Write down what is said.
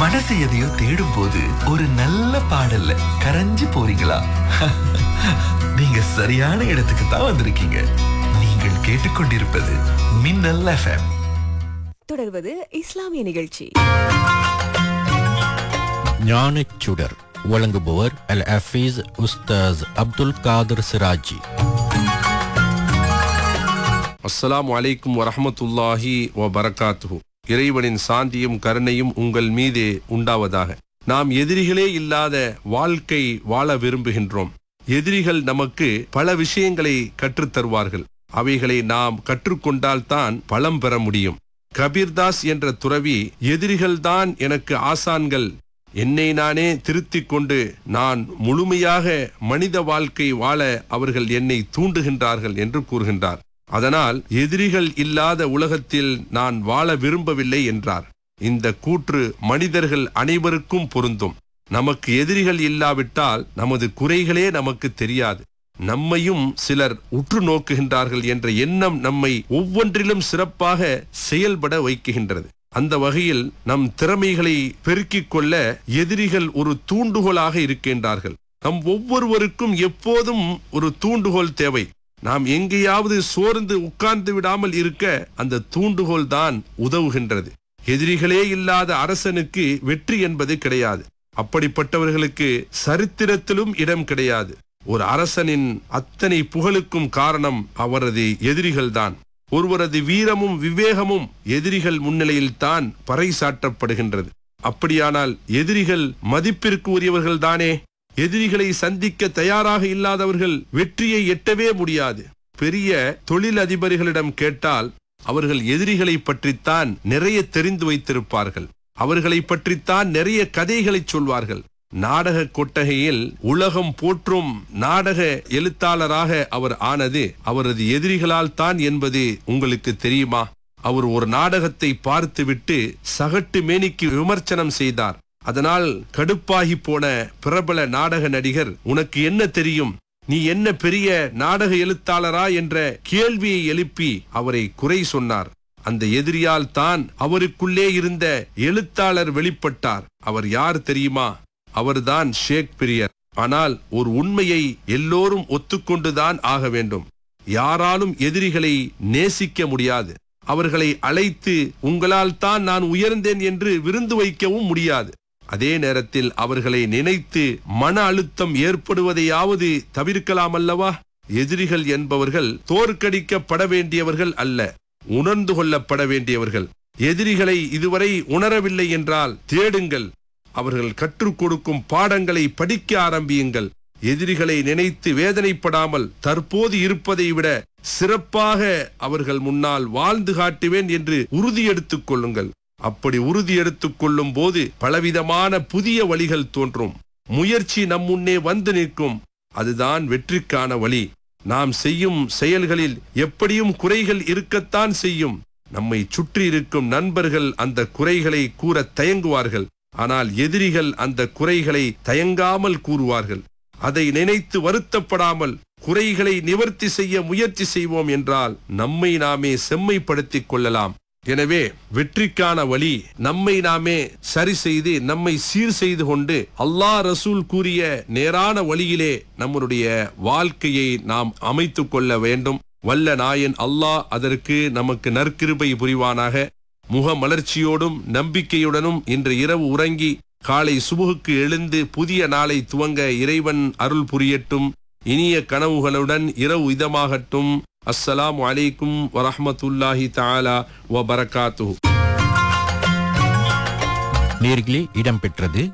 மனசு எதையோ தேடும் போது ஒரு நல்ல பாடல்ல கரைஞ்சு போறீங்களா நீங்க சரியான இடத்துக்கு தான் வந்திருக்கீங்க நீங்கள் கேட்டுக்கொண்டிருப்பது மின்னல் எஃப்எம் தொடர்வது இஸ்லாமிய நிகழ்ச்சி ஞானச் சுடர் வழங்குபவர் அல் ஹஃபீஸ் உஸ்தாஸ் அப்துல் காதர் சிராஜி அஸ்ஸலாமு அலைக்கும் வரஹமத்துல்லாஹி வ பரகாத்துஹு இறைவனின் சாந்தியும் கருணையும் உங்கள் மீதே உண்டாவதாக நாம் எதிரிகளே இல்லாத வாழ்க்கை வாழ விரும்புகின்றோம் எதிரிகள் நமக்கு பல விஷயங்களை கற்றுத் தருவார்கள் அவைகளை நாம் கற்றுக்கொண்டால்தான் பலம் பெற முடியும் கபீர்தாஸ் என்ற துறவி எதிரிகள்தான் எனக்கு ஆசான்கள் என்னை நானே திருத்திக் கொண்டு நான் முழுமையாக மனித வாழ்க்கை வாழ அவர்கள் என்னை தூண்டுகின்றார்கள் என்று கூறுகின்றார் அதனால் எதிரிகள் இல்லாத உலகத்தில் நான் வாழ விரும்பவில்லை என்றார் இந்த கூற்று மனிதர்கள் அனைவருக்கும் பொருந்தும் நமக்கு எதிரிகள் இல்லாவிட்டால் நமது குறைகளே நமக்கு தெரியாது நம்மையும் சிலர் உற்று நோக்குகின்றார்கள் என்ற எண்ணம் நம்மை ஒவ்வொன்றிலும் சிறப்பாக செயல்பட வைக்குகின்றது அந்த வகையில் நம் திறமைகளை பெருக்கிக் கொள்ள எதிரிகள் ஒரு தூண்டுகோலாக இருக்கின்றார்கள் நம் ஒவ்வொருவருக்கும் எப்போதும் ஒரு தூண்டுகோல் தேவை நாம் எங்கேயாவது சோர்ந்து உட்கார்ந்து விடாமல் இருக்க அந்த தூண்டுகோல் தான் உதவுகின்றது எதிரிகளே இல்லாத அரசனுக்கு வெற்றி என்பது கிடையாது அப்படிப்பட்டவர்களுக்கு சரித்திரத்திலும் இடம் கிடையாது ஒரு அரசனின் அத்தனை புகழுக்கும் காரணம் அவரது எதிரிகள்தான் ஒருவரது வீரமும் விவேகமும் எதிரிகள் முன்னிலையில் தான் பறைசாற்றப்படுகின்றது அப்படியானால் எதிரிகள் மதிப்பிற்கு உரியவர்கள் தானே எதிரிகளை சந்திக்க தயாராக இல்லாதவர்கள் வெற்றியை எட்டவே முடியாது பெரிய தொழிலதிபர்களிடம் கேட்டால் அவர்கள் எதிரிகளை பற்றித்தான் நிறைய தெரிந்து வைத்திருப்பார்கள் அவர்களை பற்றித்தான் நிறைய கதைகளை சொல்வார்கள் நாடக கொட்டகையில் உலகம் போற்றும் நாடக எழுத்தாளராக அவர் ஆனது அவரது எதிரிகளால் தான் என்பது உங்களுக்கு தெரியுமா அவர் ஒரு நாடகத்தை பார்த்துவிட்டு சகட்டு மேனிக்கு விமர்சனம் செய்தார் அதனால் கடுப்பாகி போன பிரபல நாடக நடிகர் உனக்கு என்ன தெரியும் நீ என்ன பெரிய நாடக எழுத்தாளரா என்ற கேள்வியை எழுப்பி அவரை குறை சொன்னார் அந்த எதிரியால் தான் அவருக்குள்ளே இருந்த எழுத்தாளர் வெளிப்பட்டார் அவர் யார் தெரியுமா அவர்தான் ஷேக்ஸ்பிரியர் ஆனால் ஒரு உண்மையை எல்லோரும் ஒத்துக்கொண்டுதான் ஆக வேண்டும் யாராலும் எதிரிகளை நேசிக்க முடியாது அவர்களை அழைத்து உங்களால் தான் நான் உயர்ந்தேன் என்று விருந்து வைக்கவும் முடியாது அதே நேரத்தில் அவர்களை நினைத்து மன அழுத்தம் ஏற்படுவதையாவது தவிர்க்கலாம் அல்லவா எதிரிகள் என்பவர்கள் தோற்கடிக்கப்பட வேண்டியவர்கள் அல்ல உணர்ந்து கொள்ளப்பட வேண்டியவர்கள் எதிரிகளை இதுவரை உணரவில்லை என்றால் தேடுங்கள் அவர்கள் கற்றுக் கொடுக்கும் பாடங்களை படிக்க ஆரம்பியுங்கள் எதிரிகளை நினைத்து வேதனைப்படாமல் தற்போது இருப்பதை விட சிறப்பாக அவர்கள் முன்னால் வாழ்ந்து காட்டுவேன் என்று உறுதி எடுத்துக் கொள்ளுங்கள் அப்படி உறுதி எடுத்துக் கொள்ளும் போது பலவிதமான புதிய வழிகள் தோன்றும் முயற்சி நம் முன்னே வந்து நிற்கும் அதுதான் வெற்றிக்கான வழி நாம் செய்யும் செயல்களில் எப்படியும் குறைகள் இருக்கத்தான் செய்யும் நம்மை சுற்றி இருக்கும் நண்பர்கள் அந்த குறைகளை கூற தயங்குவார்கள் ஆனால் எதிரிகள் அந்த குறைகளை தயங்காமல் கூறுவார்கள் அதை நினைத்து வருத்தப்படாமல் குறைகளை நிவர்த்தி செய்ய முயற்சி செய்வோம் என்றால் நம்மை நாமே செம்மைப்படுத்திக் கொள்ளலாம் எனவே வெற்றிக்கான வழி நம்மை நாமே சரி செய்து நம்மை சீர் செய்து கொண்டு அல்லாஹ் ரசூல் கூறிய நேரான வழியிலே நம்முடைய வாழ்க்கையை நாம் அமைத்துக் கொள்ள வேண்டும் வல்ல நாயன் அல்லாஹ் அதற்கு நமக்கு நற்கிருபை புரிவானாக முக மலர்ச்சியோடும் நம்பிக்கையுடனும் இன்று இரவு உறங்கி காலை சுபுகுக்கு எழுந்து புதிய நாளை துவங்க இறைவன் அருள் புரியட்டும் இனிய கனவுகளுடன் இரவு இதமாகட்டும் அஸ்ஸலாமு அலைக்கும் வரஹ்மத்துல்லாஹி தஆலா வ பரகாத்துஹு நேர்களே இடம்பெற்றது